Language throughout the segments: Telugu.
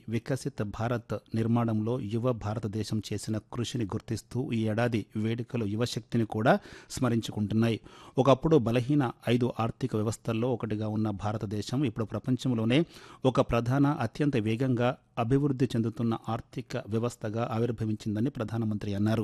వికసిత్ భారత్ నిర్మాణంలో యువ భారతదేశం చేసిన కృషిని గుర్తిస్తూ ఈ ఏడాది వేడుకలు యువశక్తిని కూడా స్మరించుకుంటున్నాయి ఒకప్పుడు బలహీన ఐదు ఆర్థిక వ్యవస్థల్లో ఒకటిగా ఉన్న భారతదేశం ఇప్పుడు ప్రపంచంలోనే ఒక ప్రధాన అత్యంత వేగంగా అభివృద్ధి చెందుతున్న ఆర్థిక వ్యవస్థగా ఆవిర్భవించిందని ప్రధానమంత్రి అన్నారు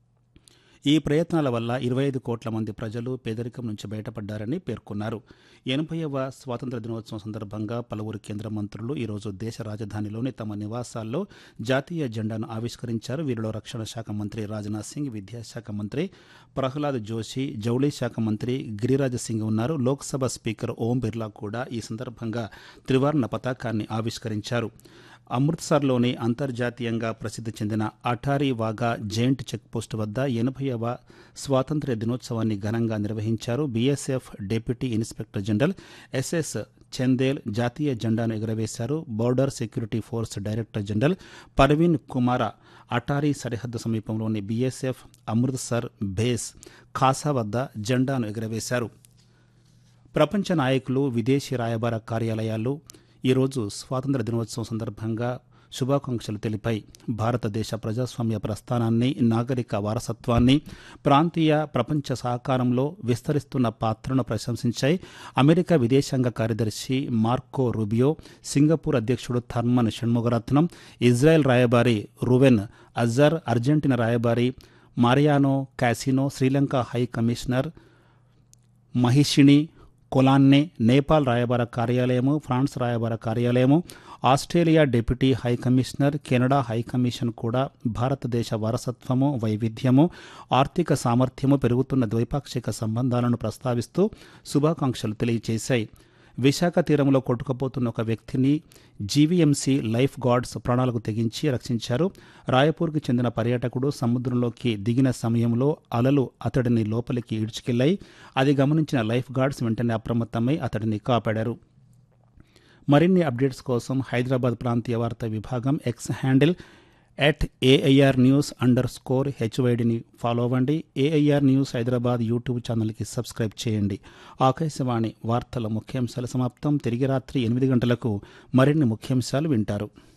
ఈ ప్రయత్నాల వల్ల ఇరవై ఐదు కోట్ల మంది ప్రజలు పేదరికం నుంచి బయటపడ్డారని పేర్కొన్నారు ఎనభైవ స్వాతంత్ర దినోత్సవం సందర్భంగా పలువురు కేంద్ర మంత్రులు ఈరోజు దేశ రాజధానిలోని తమ నివాసాల్లో జాతీయ జెండాను ఆవిష్కరించారు వీరిలో రక్షణ శాఖ మంత్రి రాజ్నాథ్ సింగ్ విద్యాశాఖ మంత్రి ప్రహ్లాద్ జోషి జౌళి శాఖ మంత్రి గిరిరాజ్ సింగ్ ఉన్నారు లోక్సభ స్పీకర్ ఓం బిర్లా కూడా ఈ సందర్భంగా త్రివర్ణ పతాకాన్ని ఆవిష్కరించారు అమృత్సర్లోని అంతర్జాతీయంగా ప్రసిద్ధి చెందిన అటారీ వాగా జైంట్ చెక్పోస్ట్ వద్ద ఎనభైవ స్వాతంత్ర్య దినోత్సవాన్ని ఘనంగా నిర్వహించారు BSF deputy inspector general SS Chandel జాతీయ జెండాను ఎగురవేశారు border security force director general Parveen Kumar Attari సరిహద్దు సమీపంలోని బీఎస్ఎఫ్ అమృత్సర్ బేస్ ఖాసా వద్ద జెండాను ఎగురవేశారు ప్రపంచ నాయకులు విదేశీ రాయబార కార్యాలయాలు ఈరోజు స్వాతంత్ర దినోత్సవం సందర్భంగా శుభాకాంక్షలు తెలిపాయి భారతదేశ ప్రజాస్వామ్య ప్రస్థానాన్ని నాగరిక వారసత్వాన్ని ప్రాంతీయ ప్రపంచ సహకారంలో విస్తరిస్తున్న పాత్రను ప్రశంసించాయి అమెరికా విదేశాంగ కార్యదర్శి మార్కో రూబియో సింగపూర్ అధ్యక్షుడు థర్మన్ షణ్ముగరత్నం ఇజ్రాయెల్ రాయబారి రువెన్ అజర్ అర్జెంటీనా రాయబారి Mariano Caucino Sri Lanka high commissioner Mahishini Colonne Nepal రాయబార కార్యాలయము ఫ్రాన్స్ రాయబార కార్యాలయము Australia deputy high commissioner Canada high commission కూడా భారతదేశ వారసత్వము వైవిధ్యము ఆర్థిక సామర్థ్యము పెరుగుతున్న ద్వైపాక్షిక సంబంధాలను ప్రస్తావిస్తూ శుభాకాంక్షలు తెలియజేశాయి విశాఖ తీరంలో కొట్టుకుపోతున్న ఒక వ్యక్తిని జీవీఎంసీ లైఫ్ గార్డ్స్ ప్రాణాలకు తెగించి రక్షించారు రాయపూర్కి చెందిన పర్యాటకుడు సముద్రంలోకి దిగిన సమయంలో అలలు అతడిని లోపలికి ఈడ్చుకెళ్లాయి అది గమనించిన లైఫ్ గార్డ్స్ వెంటనే అప్రమత్తమై అతడిని కాపాడారు మరిన్ని అప్డేట్స్ కోసం హైదరాబాద్ ప్రాంతీయ వార్తా విభాగం X handle at AIR news underscore హెచ్వైడిని ఫాలో అవ్వండి ఏఐఆర్ న్యూస్ హైదరాబాద్ యూట్యూబ్ ఛానల్కి సబ్స్క్రైబ్ చేయండి ఆకాశవాణి వార్తల ముఖ్యాంశాల సమాప్తం తిరిగి రాత్రి ఎనిమిది గంటలకు మరిన్ని ముఖ్యాంశాలు వింటారు